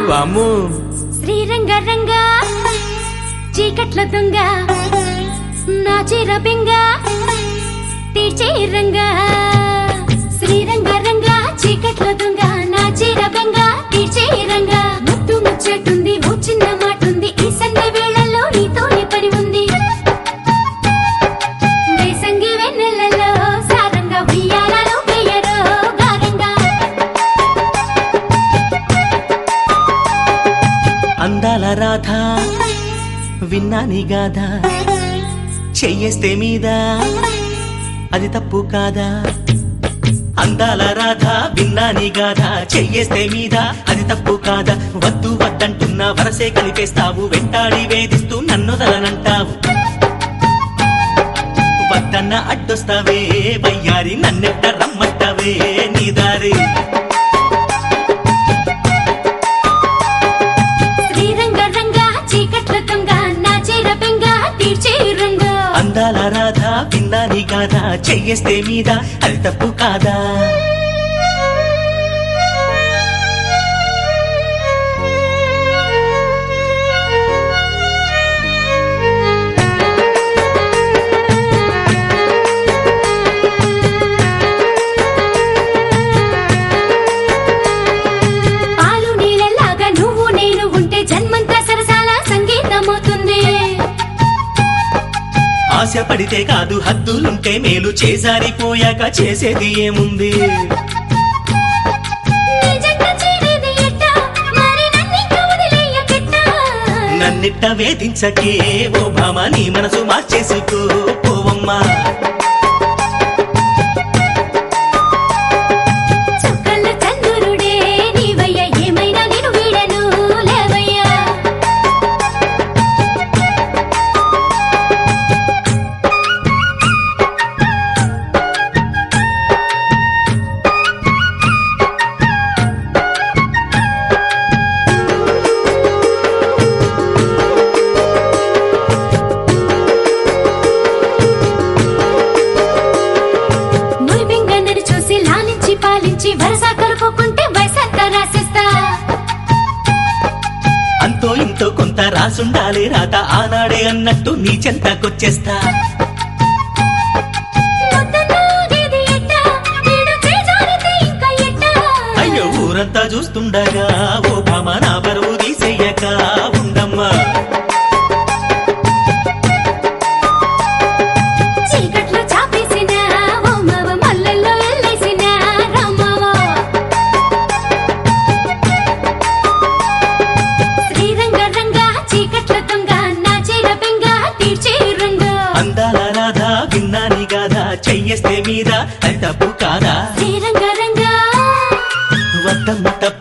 వామ్ము శ్రీరంగ రంగ చీకట్ల దొంగ నా చీర బెంగ తీర్చే రంగ శ్రీరంగ రంగ చీకట్ల దొంగ నా చీర బెంగ తీర్చే రంగ ముద్దు ముచ్చటుంది ఓ చిన్న మాటుంది ఈ సంధ్య వేళల్లో నీతోనే పని ఉంది వేసంగి వెన్నెలలో సారంగా ఉయ్యాలలో వేయరో గారంగా అందాల రాధ విన్నాని గాథ చెయ్యేస్తే మీద అది తప్పు కాదా అందాల రాధ విన్నాని గాథ చెయ్యేస్తే మీద అది తప్పు కాదా వద్దు వద్దంటున్నా వరసే కలిపేస్తావు వెంటాడి వేధిస్తూ నన్ను దలనంటావు వద్దన్న అడ్డొస్తావే వయ్యారి నన్నెట్ట రమ్మంటావే నీ దారి శ్రీరంగ రంగ చీకట్ల దొంగ నా చీర బెంగ తీర్చే రంగ అందాల రాధ విన్నాని గాథ చెయ్యేస్తే మీద అది తప్పు కాదా పాలు నీళ్ళలాగా నువ్వు నేను ఉంటే జన్మంతా సరసాల సంగీతమవుతుంది ఆశ పడితే కాదు హద్దులుంటే మేలు చేజారిపోయాక చేసేది ఏముంది నీ జంట చేరేది ఎట్టా? మరి నన్నింక వదిలేయకెట్టా? నన్నిట్ట వేధించకే ఓ భామ నీ మనసు మార్చేసుకో పోవమ్మా చుక్కల చంద్రుడే నీవయ్య ఏమైనా నేను వీడను లేవయ్యా మురిబింగన్నని చూసి లాలించి పాలించి వరస కలుపుకుంటే వయసంతా రాసేస్తా అంతో ఇంతో కొంత రాసుండాలి రాత ఆనాడే అన్నట్టు నీ చెంతకొచ్చేస్తా ముద్దనాగేది ఎట్టా? వీడు చేజారితే ఇంకా ఎట్టా? అయ్యో ఊరంతా చూస్తుండగా ఓ భామ నా బరువు తీసేయక ఉండమ్మా చీకట్లో చాపేసిన ఓ మావ మల్లెల్లో ఎల్లేసిన రామావ శ్రీరంగ రంగ చీకట్ల దొంగ నా చీర బెంగ తీర్చే రంగ అందాల రాధ విన్నాని గాథ చెయ్యేస్తే మీద అది తప్పు కాదా శ్రీరంగ రంగ వద్దమ్మ తప్పు